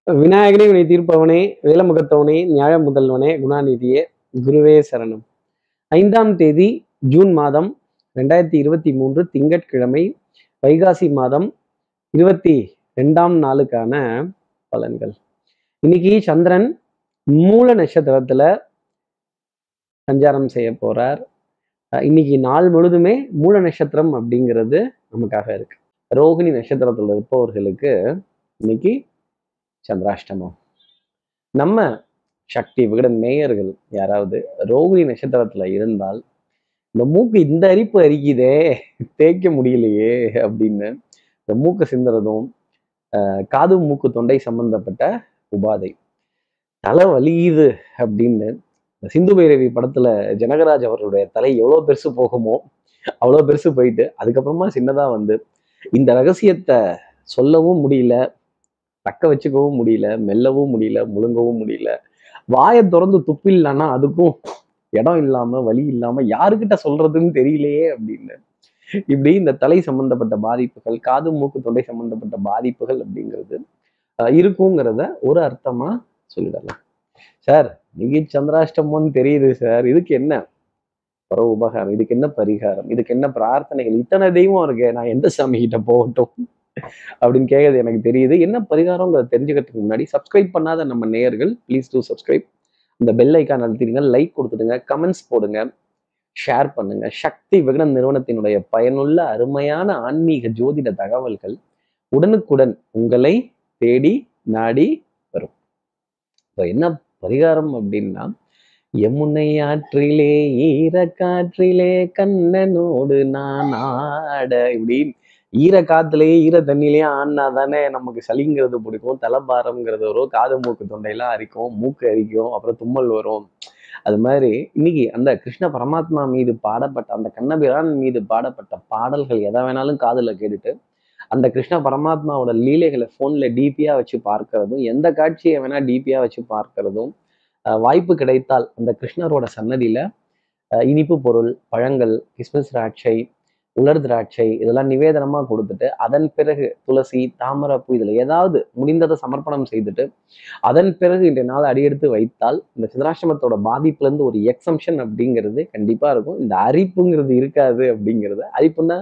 விநாயகனே வினை தீர்ப்பவனே வேலமுகத்தவனே நியாய முதல்வனே குணாநிதியே குருவே சரணம் ஐந்தாம் தேதி ஜூன் மாதம் ரெண்டாயிரத்தி இருபத்தி மூன்று திங்கட்கிழமை வைகாசி மாதம் இருபத்தி ரெண்டாம் நாளுக்கான பலன்கள் இன்னைக்கு சந்திரன் மூல நட்சத்திரத்துல சஞ்சாரம் செய்ய போறார் அஹ் இன்னைக்கு நாள் முழுதுமே மூல நட்சத்திரம் அப்படிங்கிறது நமக்காக இருக்கு ரோகிணி நட்சத்திரத்துல இருப்பவர்களுக்கு இன்னைக்கு சந்திராஷ்டமம் நம்ம சக்தி விகட நேயர்கள் யாராவது ரோகிணி நட்சத்திரத்துல இருந்தால் இந்த மூக்கு இந்த அரிப்பு அரிக்குதே தேய்க்க முடியலையே அப்படின்னு இந்த மூக்கு சிந்துறதும் ஆஹ் காது மூக்கு தொண்டை சம்பந்தப்பட்ட உபாதை தலை வலியுது அப்படின்னு இந்த சிந்து பைரவி படத்துல ஜனகராஜ் அவர்களுடைய தலை எவ்வளோ பெருசு போகுமோ அவ்வளோ பெருசு போயிட்டு அதுக்கப்புறமா சின்னதா வந்து இந்த ரகசியத்தை சொல்லவும் முடியல தக்க வச்சுக்கவும் முடியல மெல்லவும் முடியல முழுங்கவும் முடியல வாயை திறந்து துப்பிடலன்னா அதுக்கும் இடம் இல்லாம வழி இல்லாம யாருக்கிட்ட சொல்றதுன்னு தெரியலையே அப்படின்னு இப்படி இந்த தலை சம்பந்தப்பட்ட பாதிப்புகள் காது மூக்கு தொண்டை சம்பந்தப்பட்ட பாதிப்புகள் அப்படிங்கிறது அஹ், இருக்குங்கிறத ஒரு அர்த்தமா சொல்லிடலாம் சார் நீங்க சந்திராஷ்டமம்னு தெரியுது சார் இதுக்கு என்ன பர உபகாரம் இதுக்கு என்ன பரிகாரம் இதுக்கு என்ன பிரார்த்தனைகள் இத்தனை தெய்வம் இருக்கு நான் எந்த சாமி கிட்ட போகட்டும் அப்படின்னு கேட்கறது எனக்கு தெரியுது என்ன பரிகாரங்கிறத தெரிஞ்சுக்கிறதுக்கு முன்னாடி சப்ஸ்கிரைப் பண்ணாத நம்ம நேயர்கள் ப்ளீஸ் டூ சப்ஸ்கிரைப் இந்த பெல் ஐக்கான் அழுத்திடுங்க லைக் கொடுத்துடுங்க கமெண்ட்ஸ் போடுங்க ஷேர் பண்ணுங்க சக்தி விகடன் நிறுவனத்தினுடைய பயனுள்ள அருமையான ஆன்மீக ஜோதிட தகவல்கள் உடனுக்குடன் உங்களை தேடி நாடி வரும் இப்போ என்ன பரிகாரம் அப்படின்னா யமுனை ஆற்றிலே ஈரக்காற்றிலே கண்ணனோடு நான் ஆட இப்படி ஈர காத்துலயே ஈர தண்ணிலேயே ஆடினா தானே நமக்கு சளிங்கிறது பிடிக்கும் தலைபாரம்ங்கிறது வரும் காது மூக்கு தொண்டையெல்லாம் அரிக்கும் மூக்கு அரிக்கும் அப்புறம் தும்மல் வரும் அது மாதிரி இன்னைக்கு அந்த கிருஷ்ண பரமாத்மா மீது பாடப்பட்ட அந்த கண்ணபிரான் மீது பாடப்பட்ட பாடல்கள் எதை வேணாலும் காதுல கேட்டுட்டு அந்த கிருஷ்ண பரமாத்மாவோட லீலைகளை ஃபோன்ல டிபியா வச்சு பார்க்கறதும் எந்த காட்சியை வேணா டிபியா வச்சு பார்க்கறதும் அஹ் வாய்ப்பு கிடைத்தால் அந்த கிருஷ்ணரோட சன்னதியில அஹ் இனிப்பு பொருள் பழங்கள் கிறிஸ்மஸ் திராட்சை உலர் திராட்சை இதெல்லாம் நிவேதனமா கொடுத்துட்டு அதன் பிறகு துளசி தாமரைப்பூ இதுல ஏதாவது முடிந்ததை சமர்ப்பணம் செய்துட்டு அதன் பிறகு இன்றைய நாள் அடியெடுத்து வைத்தால் இந்த சிதராஷ்டமத்தோட பாதிப்புல இருந்து ஒரு எக்ஸம்ஷன் அப்படிங்கிறது கண்டிப்பா இருக்கும் இந்த அரிப்புங்கிறது இருக்காது அப்படிங்கிறத அரிப்புன்னா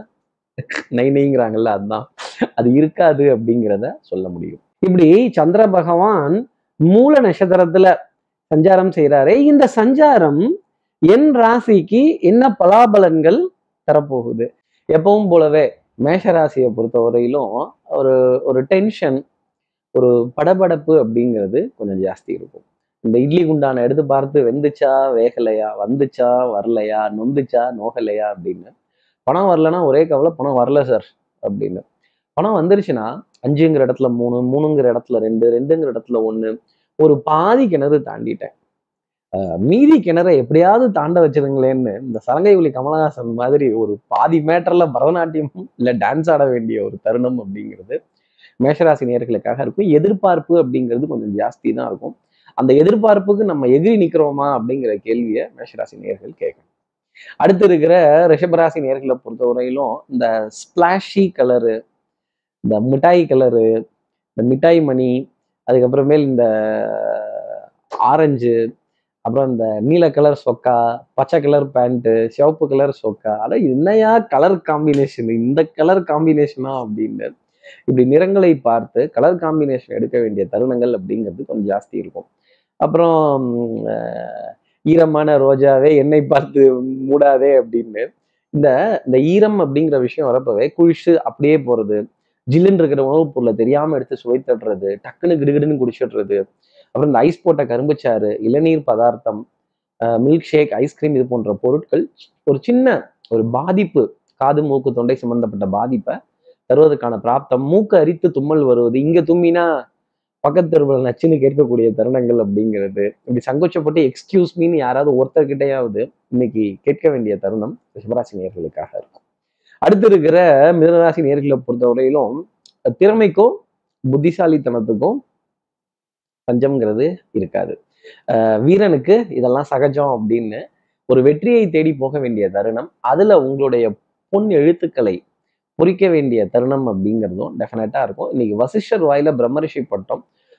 நை நெய்ங்கிறாங்கல்ல அதுதான் அது இருக்காது அப்படிங்கிறத சொல்ல முடியும் இப்படி சந்திர பகவான் மூல நட்சத்திரத்துல சஞ்சாரம் செய்யறாரே இந்த சஞ்சாரம் என் ராசிக்கு என்ன பலாபலன்கள் தரப்போகுது எப்பவும் போலவே மேஷ ராசியை பொறுத்தவரையிலும் ஒரு ஒரு டென்ஷன் ஒரு படபடப்பு அப்படிங்கிறது கொஞ்சம் ஜாஸ்தி இருக்கும் இந்த இட்லி குண்டான எடுத்து பார்த்து வெந்துச்சா வேகலையா வந்துச்சா வரலையா நொந்துச்சா நோகலையா அப்படின்னு பணம் வரலன்னா ஒரே கவலை பணம் வரல சார் அப்படின்னு பணம் வந்துருச்சுன்னா அஞ்சுங்கிற இடத்துல மூணு மூணுங்கிற இடத்துல ரெண்டு ரெண்டுங்கிற இடத்துல ஒண்ணு ஒரு பாதி கிணறு தாண்டிட்டேன் அஹ் மீதி கிணறை எப்படியாவது தாண்ட வச்சிருங்களேன்னு இந்த சலங்கை ஒலி கமலஹாசன் மாதிரி ஒரு பாதி மேட்டர்ல பரதநாட்டியம் இல்ல டான்ஸ் ஆட வேண்டிய ஒரு தருணம் அப்படிங்கிறது மேஷராசி நேர்களுக்காக இருக்கும் எதிர்பார்ப்பு அப்படிங்கிறது கொஞ்சம் ஜாஸ்தி தான் இருக்கும் அந்த எதிர்பார்ப்புக்கு நம்ம எதிரி நிக்கிறோமா அப்படிங்கிற கேள்வியை மேஷராசி நேர்கள் கேட்கணும் அடுத்து இருக்கிற ரிஷபராசி நேர்களை பொறுத்தவரையிலும் இந்த ஸ்பிளாஷி கலரு இந்த மிட்டாய் கலரு இந்த மிட்டாய் மணி அதுக்கப்புறமேல் இந்த ஆரஞ்சு அப்புறம் இந்த நீல கலர் சொக்கா பச்சை கலர் பேண்ட்டு சிவப்பு கலர் சொக்கா அட என்னையா கலர் காம்பினேஷன் இந்த கலர் காம்பினேஷனா அப்படின்னு இப்படி நிறங்களை பார்த்து கலர் காம்பினேஷன் எடுக்க வேண்டிய தருணங்கள் அப்படிங்கிறது கொஞ்சம் ஜாஸ்தி இருக்கும் அப்புறம் அஹ், ஈரமான ரோஜாவே என்னை பார்த்து மூடாதே அப்படின்னு இந்த இந்த ஈரம் அப்படிங்கிற விஷயம் வரப்பவே குளிச்சு அப்படியே போறது ஜில்லுன்னு இருக்கிற உணவுப் பொருளை தெரியாம எடுத்து சுவைத்தடுறது டக்குன்னு கிடுகிடுன்னு குடிச்சிடுறது அப்புறம் இந்த ஐஸ் போட்ட கரும்புச்சாறு இளநீர் பதார்த்தம் மில்க் ஷேக் ஐஸ்கிரீம் இது போன்ற பொருட்கள் ஒரு சின்ன ஒரு பாதிப்பு காது மூக்கு தொண்டை சம்பந்தப்பட்ட பாதிப்பை தருவதற்கான பிராப்தம் மூக்கு அரித்து தும்மல் வருவது இங்க தும்மினா பக்கத்து தெருவில் நச்சுன்னு கேட்கக்கூடிய தருணங்கள் அப்படிங்கிறது இப்படி சங்கோச்சப்பட்டு எக்ஸ்கியூஸ் மீன்னு யாராவது ஒருத்தர்கிட்டயாவது இன்னைக்கு கேட்க வேண்டிய தருணம் ரிஷபராசி நேர்களுக்காக இருக்கும் அடுத்து இருக்கிற மிதனராசி நேர்களை பொறுத்தவரையிலும் திறமைக்கும் புத்திசாலித்தனத்துக்கும் பஞ்சம்ங்கிறது இருக்காது அஹ் வீரனுக்கு இதெல்லாம் சகஜம் அப்படின்னு ஒரு வெற்றியை தேடி போக வேண்டிய தருணம் அதுல உங்களுடைய பொன் எழுத்துக்களை பொறிக்க வேண்டிய தருணம் அப்படிங்கிறதும் டெஃபினட்டா இருக்கும் இன்னைக்கு வசிஷ்டர் வாயில பிரம்மரிஷி பட்டம்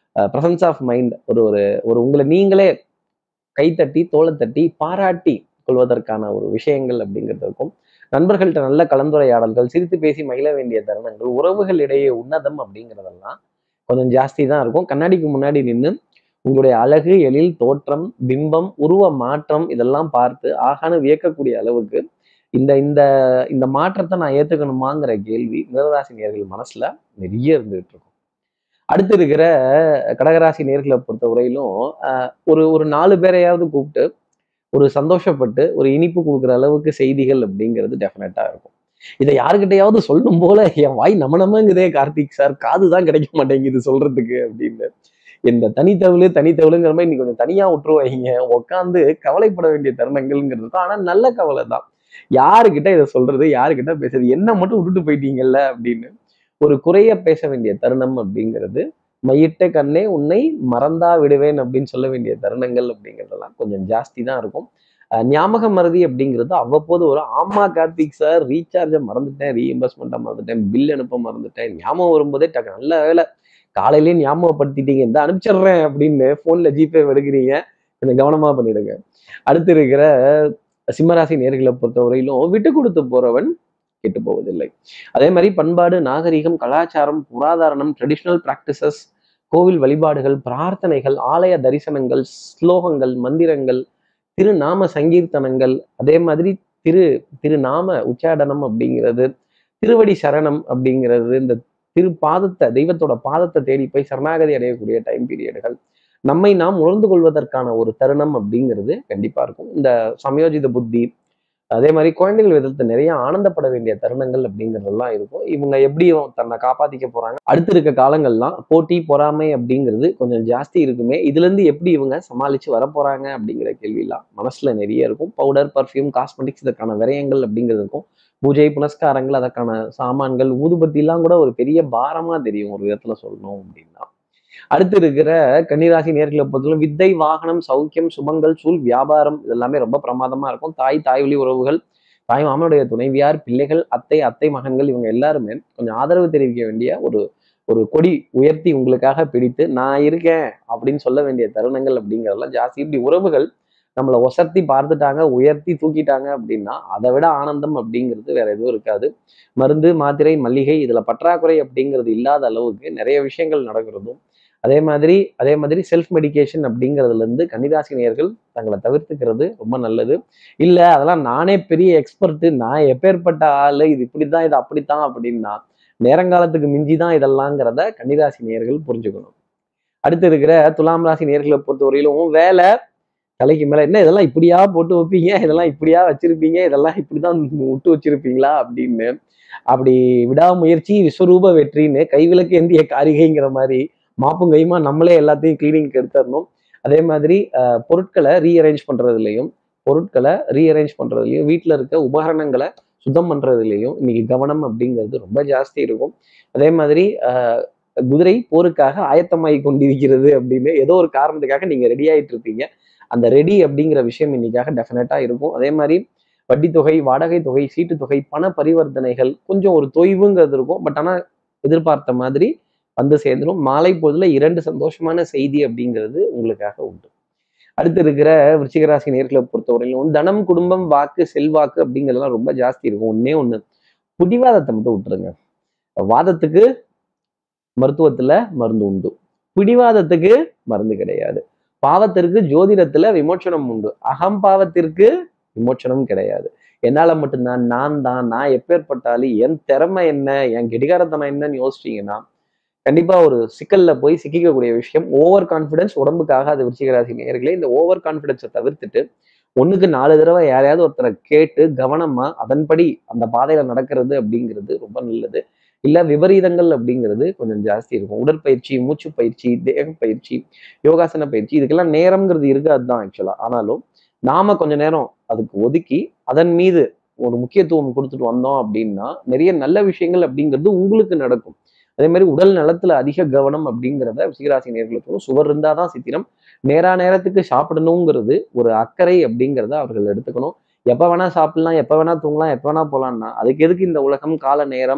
ப்ரெசன்ஸ் ஆஃப் மைண்ட் ஒரு ஒரு ஒரு உங்களை நீங்களே கைத்தட்டி தோலை தட்டி பாராட்டி கொள்வதற்கான ஒரு விஷயங்கள் அப்படிங்கிறது இருக்கும் நண்பர்கள்ட்ட நல்ல கலந்துரையாடல்கள் சிரித்து பேசி மகிழ வேண்டிய தருணங்கள் உறவுகள் இடையே உன்னதம் அப்படிங்கிறதெல்லாம் கொஞ்சம் ஜாஸ்தி தான் இருக்கும் கண்ணாடிக்கு முன்னாடி நின்று உங்களுடைய அழகு எழில் தோற்றம் பிம்பம் உருவ மாற்றம் இதெல்லாம் பார்த்து ஆகான வியக்கக்கூடிய அளவுக்கு இந்த இந்த இந்த மாற்றத்தை நான் ஏத்துக்கணுமாங்கிற கேள்வி மிதராசி நேர்கள் மனசுல நிறைய இருந்துகிட்டு இருக்கும் அடுத்து இருக்கிற கடகராசி நேர்களை பொறுத்த வரையிலும் ஆஹ், ஒரு ஒரு நாலு பேரையாவது கூப்பிட்டு ஒரு சந்தோஷப்பட்டு ஒரு இனிப்பு கொடுக்குற அளவுக்கு செய்திகள் அப்படிங்கிறது டெஃபினட்டா இருக்கும் இதை யாருக்கிட்டையாவது சொல்லணும் போல என் வாய் நம்ம நம்மங்குதே கார்த்திக் சார் காது தான் கிடைக்க மாட்டேங்குது சொல்றதுக்கு அப்படின்னு இந்த தனித்தவளு தனித்தவளுங்கிற மாதிரி இன்னைக்கு கொஞ்சம் தனியா விட்டுருவாங்க உட்காந்து கவலைப்பட வேண்டிய தருணங்கள்ங்கிறது தான் ஆனா நல்ல கவலை தான் யாருக்கிட்ட இதை சொல்றது யாருக்கிட்ட பேசுறது என்ன மட்டும் விட்டுட்டு போயிட்டீங்கல்ல அப்படின்னு ஒரு குறைய பேச வேண்டிய தருணம் அப்படிங்கிறது மையிட்ட கண்ணே உன்னை மறந்தா விடுவேன் அப்படின்னு சொல்ல வேண்டிய தருணங்கள் அப்படிங்கிறதெல்லாம் கொஞ்சம் ஜாஸ்தி தான் இருக்கும் அஹ் ஞாபக மறதி அப்படிங்கிறது அவ்வப்போது ஒரு ஆமா கார்த்திக் சார் ரீசார்ஜை மறந்துட்டேன் ரீஎம்பர்ஸ்மெண்ட்டை மறந்துட்டேன் பில் அனுப்ப மறந்துட்டேன் ஞாபகம் வரும்போதே டக்கு நல்ல வேலை காலையிலேயே ஞாபகப்படுத்திட்டீங்க இந்த அனுப்பிச்சிடுறேன் அப்படின்னு ஃபோனில் ஜிபே எடுக்கிறீங்க கொஞ்சம் கவனமா பண்ணிடுங்க அடுத்து இருக்கிற சிம்மராசி நேர்களை பொறுத்த வரையிலும் விட்டு கொடுத்து போறவன் கெட்டு போவதில்லை அதே மாதிரி பண்பாடு நாகரிகம் கலாச்சாரம் புராதாரணம் ட்ரெடிஷ்னல் பிராக்டிசஸ் கோவில் வழிபாடுகள் பிரார்த்தனைகள் ஆலய தரிசனங்கள் ஸ்லோகங்கள் மந்திரங்கள் திருநாம சங்கீர்த்தனங்கள் அதே மாதிரி திரு திருநாம உச்சாடனம் அப்படிங்கிறது திருவடி சரணம் அப்படிங்கிறது இந்த திரு பாதத்தை தெய்வத்தோட பாதத்தை தேடி போய் சரணாகதி அடையக்கூடிய டைம் பீரியடுகள் நம்மை நாம் உணர்ந்து கொள்வதற்கான ஒரு தருணம் அப்படிங்கிறது கண்டிப்பா இருக்கும் இந்த சமயோஜித புத்தி அதே மாதிரி குழந்தைகள் விதத்துல நிறைய ஆனந்தப்பட வேண்டிய தருணங்கள் அப்படிங்கிறதெல்லாம் இருக்கும் இவங்க எப்படி தன்னை காப்பாத்திக்க போறாங்க அடுத்து இருக்க காலங்கள்லாம் போட்டி பொறாமை அப்படிங்கிறது கொஞ்சம் ஜாஸ்தி இருக்குமே இதுல இருந்து எப்படி இவங்க சமாளிச்சு வர போறாங்க அப்படிங்கிற கேள்வியெல்லாம் மனசுல நிறைய இருக்கும் பவுடர் பர்ஃப்யூம் காஸ்மெட்டிக்ஸ் இதற்கான விரயங்கள் அப்படிங்கிறது இருக்கும் பூஜை புனஸ்காரங்கள் அதற்கான சாமான்கள் ஊதுபத்தி எல்லாம் கூட ஒரு பெரிய பாரமா தெரியும் ஒரு விதத்துல சொல்லணும் அப்படின்னா அடுத்து இருக்கிற கன்னிராசி நேர்களை பொறுத்தவரை வித்தை வாகனம் சௌக்கியம் சுபங்கள் சூழ் வியாபாரம் இதெல்லாமே ரொம்ப பிரமாதமா இருக்கும் தாய் தாய் வழி உறவுகள் தாய் மாமனுடைய துணைவியார் பிள்ளைகள் அத்தை அத்தை மகன்கள் இவங்க எல்லாருமே கொஞ்சம் ஆதரவு தெரிவிக்க வேண்டிய ஒரு ஒரு கொடி உயர்த்தி உங்களுக்காக பிடித்து நான் இருக்கேன் அப்படின்னு சொல்ல வேண்டிய தருணங்கள் அப்படிங்கிறதெல்லாம் ஜாஸ்தி இப்படி உறவுகள் நம்மளை ஒசர்த்தி பார்த்துட்டாங்க உயர்த்தி தூக்கிட்டாங்க அப்படின்னா அதை விட ஆனந்தம் அப்படிங்கிறது வேற எதுவும் இருக்காது மருந்து மாத்திரை மல்லிகை இதுல பற்றாக்குறை அப்படிங்கிறது இல்லாத அளவுக்கு நிறைய விஷயங்கள் நடக்கிறதும் அதே மாதிரி அதே மாதிரி செல்ஃப் மெடிகேஷன் அப்படிங்கிறதுல இருந்து கன்னிராசி நேயர்கள் தங்களை தவிர்த்துக்கிறது ரொம்ப நல்லது இல்ல அதெல்லாம் நானே பெரிய எக்ஸ்பர்ட் நான் எப்பேற்பட்ட ஆளு இது இப்படித்தான் இது அப்படித்தான் அப்படின்னா நேரங்காலத்துக்கு மிஞ்சி தான் இதெல்லாங்கிறத கன்னிராசி நேயர்கள் புரிஞ்சுக்கணும் அடுத்து இருக்கிற துலாம் ராசி நேர்களை பொறுத்தவரையிலும் வேலை தலைக்கு மேல என்ன இதெல்லாம் இப்படியா போட்டு வைப்பீங்க இதெல்லாம் இப்படியா வச்சிருப்பீங்க இதெல்லாம் இப்படிதான் விட்டு வச்சிருப்பீங்களா அப்படின்னு அப்படி விடாமுயற்சி விஸ்வரூப வெற்றின்னு கைவிளக்கு ஏந்திய காரிகைங்கிற மாதிரி மாப்பும் கையுமா நம்மளே எல்லாத்தையும் கிளீனிங்க்கு எடுத்துடணும் அதே மாதிரி அஹ், பொருட்களை ரீஅரேஞ்ச் பண்றதுலையும் பொருட்களை ரீஅரேஞ்ச் பண்றதுலையும் வீட்டில் இருக்க உபகரணங்களை சுத்தம் பண்றதுலையும் இன்னைக்கு கவனம் அப்படிங்கிறது ரொம்ப ஜாஸ்தி இருக்கும் அதே மாதிரி அஹ், குதிரை போருக்காக ஆயத்தமாகி கொண்டிருக்கிறது அப்படின்னு ஏதோ ஒரு காரணத்துக்காக நீங்க ரெடி ஆயிட்டு இருப்பீங்க அந்த ரெடி அப்படிங்கிற விஷயம் இன்னைக்காக டெஃபினட்டா இருக்கும் அதே மாதிரி வட்டி தொகை வாடகை தொகை சீட்டு தொகை பண பரிவர்த்தனைகள் கொஞ்சம் ஒரு தொய்வுங்கிறது இருக்கும் பட் ஆனா எதிர்பார்த்த மாதிரி வந்து சேர்ந்துடும் மாலை பொழுதுல இரண்டு சந்தோஷமான செய்தி அப்படிங்கிறது உங்களுக்காக உண்டு அடுத்து இருக்கிற விருச்சிகராசி நேர்களை பொறுத்தவரையிலும் தனம் குடும்பம் வாக்கு செல்வாக்கு அப்படிங்கிறதெல்லாம் ரொம்ப ஜாஸ்தி இருக்கும் ஒன்னே ஒண்ணு பிடிவாதத்தை மட்டும் விட்டுருங்க வாதத்துக்கு மருத்துவத்துல மருந்து உண்டு பிடிவாதத்துக்கு மருந்து கிடையாது பாவத்திற்கு ஜோதிடத்துல விமோச்சனம் உண்டு அகம்பாவத்திற்கு விமோச்சனம் கிடையாது என்னால மட்டும்தான் நான் தான் நான் எப்பேற்பட்டாலும் என் திறமை என்ன என் கெடிகாரத்தனம் என்னன்னு யோசிச்சீங்கன்னா கண்டிப்பா ஒரு சிக்கல்ல போய் சிக்கிக்கக்கூடிய விஷயம் ஓவர் கான்ஃபிடன்ஸ் உடம்புக்காக அது விருச்சிகராசி நேயர்களே இந்த ஓவர் கான்ஃபிடன்ஸை தவிர்த்துட்டு ஒண்ணுக்கு நாலு தடவை யாரையாவது ஒருத்தரை கேட்டு கவனமா அதன்படி அந்த பாதையில நடக்கிறது அப்படிங்கிறது ரொம்ப நல்லது இல்ல விபரீதங்கள் அப்படிங்கிறது கொஞ்சம் ஜாஸ்தி இருக்கும் உடற்பயிற்சி மூச்சு பயிற்சி தேக பயிற்சி யோகாசன பயிற்சி இதுக்கெல்லாம் நேரம்ங்கிறது இருக்காது தான் ஆக்சுவலா ஆனாலும் நாம கொஞ்ச நேரம் அதுக்கு ஒதுக்கி அதன் மீது ஒரு முக்கியத்துவம் கொடுத்துட்டு வந்தோம் அப்படின்னா நிறைய நல்ல விஷயங்கள் அப்படிங்கிறது உங்களுக்கு நடக்கும் அதே மாதிரி உடல் நலத்துல அதிக கவனம் அப்படிங்கிறத சிகராசி நேர்களுக்கும் சுவர் இருந்தாதான் சித்திரம் நேரா நேரத்துக்கு சாப்பிடணுங்கிறது ஒரு அக்கறை அப்படிங்கிறத அவர்கள் எடுத்துக்கணும் எப்ப வேணா சாப்பிடலாம் எப்ப வேணா தூங்கலாம் எப்ப வேணா போலாம்னா அதுக்கு எதுக்கு இந்த உலகம் கால நேரம்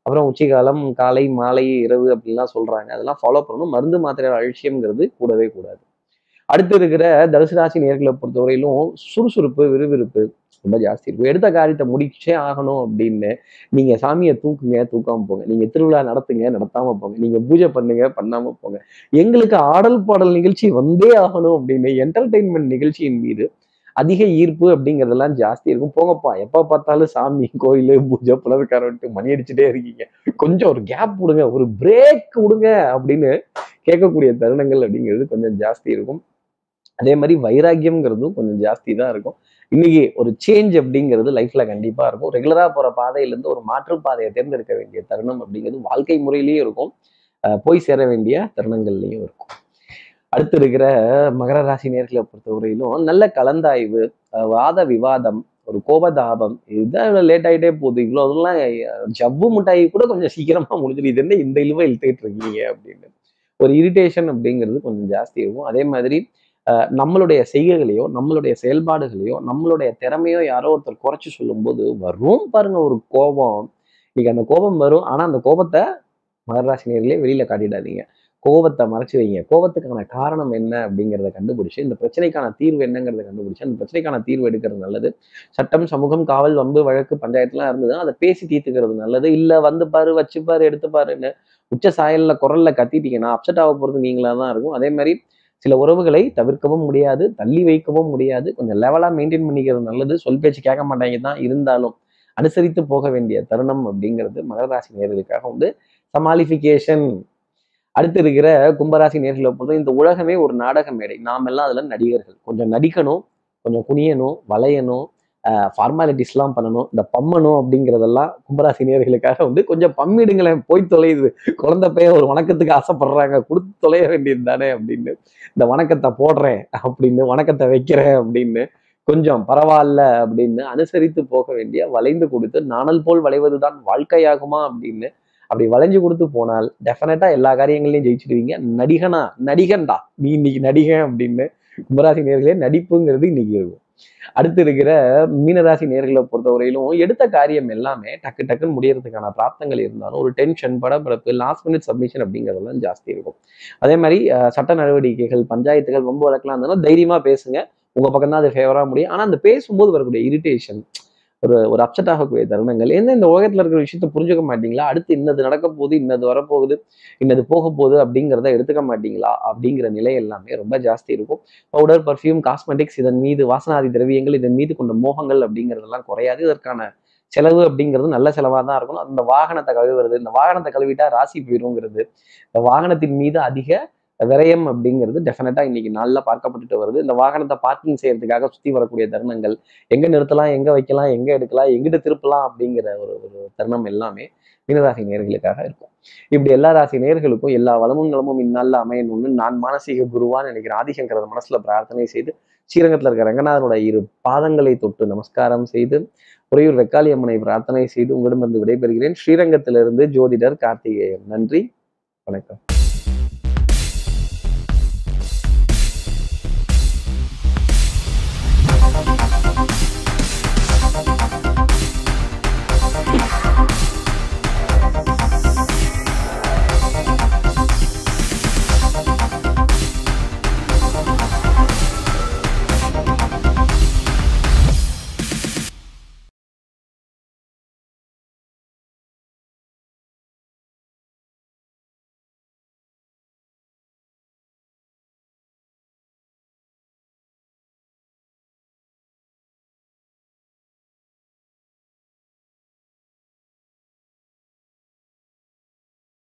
அப்புறம் உச்சிகாலம் காலை மாலை இரவு அப்படின்லாம் சொல்றாங்க அதெல்லாம் ஃபாலோ பண்ணணும் மருந்து மாத்திரை அலட்சியம்ங்கிறது கூடவே கூடாது அடுத்து இருக்கிற தனுசு ராசி நேர்களை பொறுத்தவரையிலும் சுறுசுறுப்பு விறுவிறுப்பு ரொம்ப ஜாஸ்தி இருக்கும் எடுத்த காரியத்தை முடிச்சே ஆகணும் அப்படின்னு நீங்க சாமியை தூக்குங்க தூக்காம போங்க நீங்க திருவிழா நடத்துங்க நடத்தாம போங்க நீங்க பூஜை பண்ணுங்க பண்ணாம போங்க எங்களுக்கு ஆடல் பாடல் நிகழ்ச்சி வந்தே ஆகணும் அப்படின்னு என்டர்டெயின்மெண்ட் நிகழ்ச்சியின் மீது அதிக ஈர்ப்பு அப்படிங்கிறதெல்லாம் ஜாஸ்தி இருக்கும் போங்கப்பா எப்ப பார்த்தாலும் சாமி கோயில் பூஜை புலதுக்காரன்ட்டு மணி அடிச்சுட்டே இருக்கீங்க கொஞ்சம் ஒரு கேப் விடுங்க ஒரு பிரேக் விடுங்க அப்படின்னு கேட்கக்கூடிய தருணங்கள் அப்படிங்கிறது கொஞ்சம் ஜாஸ்தி இருக்கும் அதே மாதிரி வைராக்கியம்ங்கிறதும் கொஞ்சம் ஜாஸ்தி தான் இருக்கும் இன்னைக்கு ஒரு சேஞ்ச் அப்படிங்கிறது லைஃப்ல கண்டிப்பா இருக்கும் ரெகுலரா போற பாதையில இருந்து ஒரு மாற்று பாதையை தேர்ந்தெடுக்க வேண்டிய தருணம் அப்படிங்கிறது வாழ்க்கை முறையிலயும் இருக்கும் அஹ் போய் சேர வேண்டிய தருணங்கள்லையும் இருக்கும் அடுத்து இருக்கிற மகர ராசி நேர்களை பொறுத்தவரையிலும் நல்ல கலந்தாய்வு அஹ் வாத விவாதம் ஒரு கோபதாபம் இதுதான் லேட் ஆகிட்டே போகுது இவ்வளோ இதெல்லாம் ஜவ்வு மிட்டாய் கூட கொஞ்சம் சீக்கிரமா முடிஞ்சிடும் இது என்ன இந்த இழுவை இழுத்துட்டு இருக்கீங்க அப்படின்னு ஒரு இரிட்டேஷன் அப்படிங்கிறது கொஞ்சம் ஜாஸ்தி இருக்கும் அதே மாதிரி அஹ் நம்மளுடைய செய்கைகளையோ நம்மளுடைய செயல்பாடுகளையோ நம்மளுடைய திறமையோ யாரோ ஒருத்தர் குறைச்சு சொல்லும்போது வரும் பாருங்க ஒரு கோபம் இன்னைக்கு அந்த கோபம் வரும் ஆனா அந்த கோபத்தை மகராசினியர்களே வெளியில காட்டிடாதீங்க கோபத்தை மறைச்சு வைங்க கோபத்துக்கான காரணம் என்ன அப்படிங்கிறத கண்டுபிடிச்சு இந்த பிரச்சனைக்கான தீர்வு என்னங்கிறத கண்டுபிடிச்சு அந்த பிரச்சனைக்கான தீர்வு எடுக்கிறது நல்லது சட்டம் சமூகம் காவல் வம்பு வழக்கு பஞ்சாயத்துலாம் இருந்ததுன்னா அதை பேசி தீர்த்துக்கிறது நல்லது இல்ல வந்து பாரு வச்சு பாரு எடுத்து பாருன்னு உச்ச சாயல்ல குரல்ல கத்திட்டீங்கன்னா அப்செட் ஆக போறது நீங்களா தான் இருக்கும் அதே மாதிரி சில உறவுகளை தவிர்க்கவும் முடியாது தள்ளி வைக்கவும் முடியாது கொஞ்சம் லெவலா மெயின்டைன் பண்ணிக்கிறது நல்லது சொல் பேச்சு கேட்க மாட்டாங்க தான் இருந்தாலும் அனுசரித்து போக வேண்டிய தருணம் அப்படிங்கிறது மகர ராசி நேர்களுக்காக வந்து சமாளிஃபிகேஷன் அடுத்து இருக்கிற கும்பராசி நேர்களை பொறுத்த இந்த உலகமே ஒரு நாடக மேடை நாம் எல்லாம் அதுல நடிகர்கள் கொஞ்சம் நடிக்கணும் கொஞ்சம் குனியணும் வளையணும் ஃபார்மாலிட்டிஸ்லாம் பண்ணணும் இந்த பம்மணும் அப்படிங்கிறதெல்லாம் கும்பராசி நேர்களுக்காக வந்து கொஞ்சம் பம்மிடுங்களேன் போய் தொலையுது குழந்தை பையன் ஒரு வணக்கத்துக்கு ஆசைப்படுறாங்க கொடுத்து தொலைய வேண்டியது தானே அப்படின்னு இந்த வணக்கத்தை போடுறேன் அப்படின்னு வணக்கத்தை வைக்கிறேன் அப்படின்னு கொஞ்சம் பரவாயில்ல அப்படின்னு அனுசரித்து போக வேண்டிய வளைந்து கொடுத்து நாணல் போல் வளைவதுதான் வாழ்க்கையாகுமா அப்படின்னு அப்படி வளைஞ்சு கொடுத்து போனால் டெஃபினட்டா எல்லா காரியங்களையும் ஜெயிச்சிடுவீங்க நடிகனா நடிகன்டா நீ இன்னைக்கு நடிகன் அப்படின்னு கும்பராசி நேர்களே நடிப்புங்கிறது இன்னைக்கு இருக்கும் அடுத்து இருக்கிற மீனராசி நேர்களை பொறுத்தவரையிலும் எடுத்த காரியம் எல்லாமே டக்கு டக்குன்னு முடியறதுக்கான பிராப்தங்கள் இருந்தாலும் ஒரு டென்ஷன் படபடப்பு லாஸ்ட் மினிட் சப்மிஷன் அப்படிங்கிறதெல்லாம் ஜாஸ்தி இருக்கும் அதே மாதிரி அஹ், சட்ட நடவடிக்கைகள் பஞ்சாயத்துகள் ரொம்ப வழக்கெல்லாம் இருந்தாலும் தைரியமா பேசுங்க உங்க பக்கம் தான் அது ஃபேவரா முடியும் ஆனா அந்த பேசும்போது வரக்கூடிய இரிட்டேஷன் ஒரு ஒரு அப்செட் ஆகக்கூடிய தருணங்கள் என்ன இந்த உலகத்துல இருக்கிற விஷயத்த புரிஞ்சுக்க மாட்டீங்களா அடுத்து இன்னது நடக்க போகுது இன்னது வரப்போகுது இன்னது போக போகுது அப்படிங்கிறத எடுத்துக்க மாட்டீங்களா அப்படிங்கிற நிலை எல்லாமே ரொம்ப ஜாஸ்தி இருக்கும் பவுடர் பர்ஃப்யூம் காஸ்மெட்டிக்ஸ் இதன் மீது வாசனாதி திரவியங்கள் இதன் மீது கொண்ட மோகங்கள் அப்படிங்கிறதெல்லாம் குறையாது இதற்கான செலவு அப்படிங்கிறது நல்ல செலவாக தான் இருக்கும் அந்த வாகனத்தை கழுவுறது இந்த வாகனத்தை கழுவிட்டா ராசி போயிருங்கிறது இந்த வாகனத்தின் மீது அதிக விரயம் அப்படிங்கிறது டெஃபினட்டா இன்னைக்கு நாளில் பார்க்கப்பட்டுட்டு வருது இந்த வாகனத்தை பார்க்கிங் செய்யறதுக்காக சுத்தி வரக்கூடிய தருணங்கள் எங்க நிறுத்தலாம் எங்க வைக்கலாம் எங்க எடுக்கலாம் எங்கிட்ட திருப்பலாம் அப்படிங்கிற ஒரு ஒரு தருணம் எல்லாமே மீனராசி நேர்களுக்காக இருக்கும் இப்படி எல்லா ராசி நேர்களுக்கும் எல்லா வளமும் நலமும் இந்நாளில் அமையணும்னு நான் மானசீக குருவான்னு நினைக்கிறேன் ஆதிசங்கரத மனசுல பிரார்த்தனை செய்து ஸ்ரீரங்கத்தில் இருக்கிற ரங்கநாதனோட இரு பாதங்களை தொட்டு நமஸ்காரம் செய்து உறையூர் வெக்காளி அம்மனை பிரார்த்தனை செய்து உங்களிடமிருந்து விடைபெறுகிறேன் ஸ்ரீரங்கத்திலிருந்து ஜோதிடர் கார்த்திகேயன் நன்றி வணக்கம்